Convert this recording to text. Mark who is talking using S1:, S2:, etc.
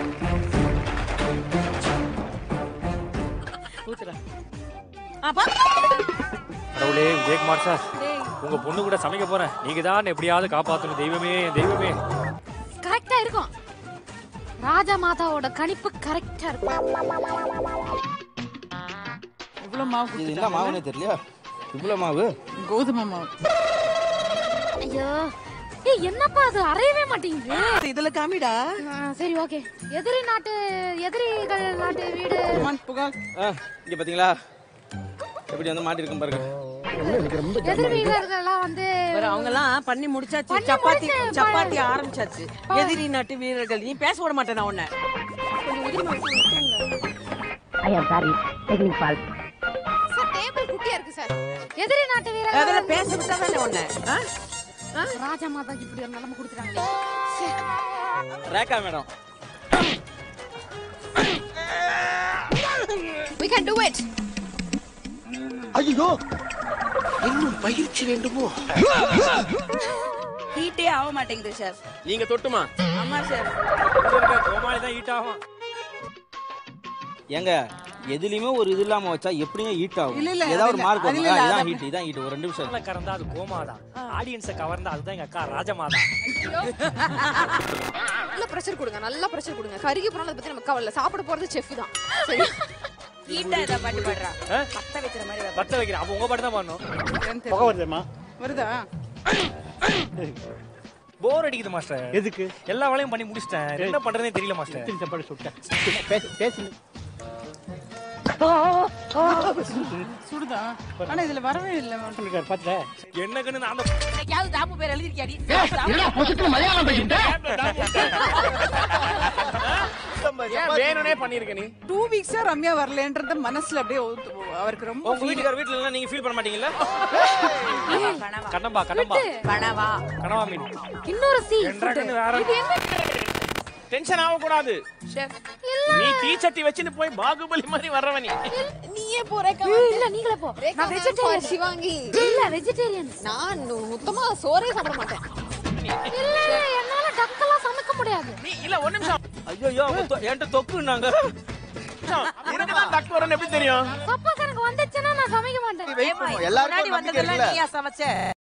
S1: ஊத்துறா
S2: கடவுளே விஜயகுமார் சார் உங்க பொண்ணு கூட சமைக்க போறேன் நீங்க தான் எப்படியாவது காப்பாத்தணும் தெய்வமே தெய்வமே
S3: கரெக்டா இருக்கும் ராஜா மாதாவோட கணிப்பு கரெக்டா இருக்கும்
S1: இவ்வளவு மாவு
S4: இது என்ன மாவுனே தெரியலையா இவ்வளோ மாவு
S1: கோதுமை மாவு
S3: ஐயோ ஏய் என்னப்பா அது அறையவே மாட்டேங்குது
S1: இதுல காமிடா
S3: ஆ, சரி ஓகே எதிரி நாட்டு எதிரிகள் நாட்டு வீடு
S1: கமான் புகழ்
S4: ஆ இங்கே பார்த்தீங்களா எப்படி வந்து மாட்டிருக்கும் பாருங்க
S3: எதிரி வீரர்கள்லாம் வந்து
S5: அவங்க எல்லாம் பண்ணி முடிச்சாச்சு
S3: பண்ணி
S5: சப்பாத்தி
S3: முடிச்சு,
S5: சப்பாத்தி ஆரம்பிச்சாச்சு எதிரி நாட்டு வீரர்கள் நீ பேச விட மாட்டேன் நான் உன்னை
S3: சார் டேபிள் குட்டியா இருக்கு சார் எதிரி நாட்டு
S5: அதெல்லாம்
S3: வீரர்கள்
S5: பேச விட்டா தானே உன்னை ஆ?
S3: ராஜா மாதாக்கு இப்படி ஒரு நிலைமை கொடுத்துட்டாங்களே சே.
S4: Rekha madam
S3: we can do it
S5: ஹீட்டே ஆக மாட்டேங்குது சார்
S4: நீங்கள் தொட்டுமா
S5: ஆமா சார்
S2: கோமாளி தான் ஹீட் ஆகும்
S4: ஏங்க எதுலயுமே ஒரு இது இல்லாம வச்சா எப்படிங்க ஹீட் ஆகும்
S1: இல்ல, இல்ல,
S4: ஏதாவது
S1: அது
S4: ஒரு
S1: இல்ல,
S4: மார்க்
S1: அது
S4: வரும்
S1: இல்ல,
S4: இதான்
S1: அது
S4: ஹீட் இதான் ஹீட் ஒரு ரெண்டு நிமிஷம்
S2: கடவுளை கறந்தா அது கோமாதான் ஆடியன்ஸை கவர்ந்தா அதுதான் எங்க அக்கா ராஜமாதா
S6: நல்ல ப்ரெஷர் கொடுங்க நல்லா ப்ரெஷர் கொடுங்க கருகி போனாலும் அதை பத்தி நம்ம கவலை சாப்பிட போறது செஃப் தான் சரி
S5: ஹீட்டா இதை பாட்டு பாடுறா
S2: ஆ?
S5: பத்த வைக்கிற மாதிரி வேற
S2: பத்த வைக்கிறேன் அப்ப உங்க பாட்டு தான் பண்ணணும்
S1: என்னன்னு தெரியல. வருதா
S2: போர் அடிக்குது மாஸ்டர்
S7: எதுக்கு
S2: எல்லா வேலையும் பண்ணி முடிச்சிட்டேன் என்ன பண்றதுனே தெரியல மாஸ்டர்
S7: எத்தனை சாப்பாடு சுட்டேன் பேசு பேசு
S1: சுடுதா ஆனா இதுல வரவே இல்ல
S7: சொல்லிருக்காரு பாத்துட்ட
S2: என்ன கண்ணு நான் அந்த
S5: என்னைக்காவது தாப்பு பேர் எழுதிருக்கியாடி
S4: ஏன் வேணும்னே பண்ணிருக்க நீ
S1: டூ வீக்ஸா ரம்யா வரலன்றது மனசுல அப்படியே ஒத்து- அவருக்கு ரொம்ப
S4: உங்க வீட்டுக்கார வீட்டுல இல்ல நீங்க ஃபீல் பண்ண மாட்டீங்கல்ல
S5: கனவா
S2: கண்ணம்பா கண்ணம்பா
S5: கனவா
S2: கனவா மீன்
S3: இன்னொரு சி
S2: என்றா கண்ணு வேற
S4: டென்ஷன் ஆக கூடாது
S5: ஷெஃப்
S4: நீ தீச்சட்டி வச்சுட்டு போய் பாகுபலி மாதிரி வர்றவ நீ
S6: நீயே போறேக்கா
S3: இல்ல நீங்களே போ நான் வெஜிடேரியன்
S6: சிவாங்கி
S3: இல்ல வெஜிடேரியன்
S6: நான் சுத்தமா சோறே சாப்பிட மாட்டேன்
S3: இல்ல இல்ல என்னால டக்கெல்லாம் சமைக்க முடியாது
S4: நீ இல்ல ஒரு நிமிஷம் ஐயோ என்கிட்ட தொக்குனாங்க எனக்கு தான் டக் வரணும் எப்படி தெரியும்
S3: சப்போஸ் எனக்கு வந்துச்சுன்னா நான் சமைக்க மாட்டேன்
S5: முன்னாடி வந்ததெல்லாம் நீயா சமைச்ச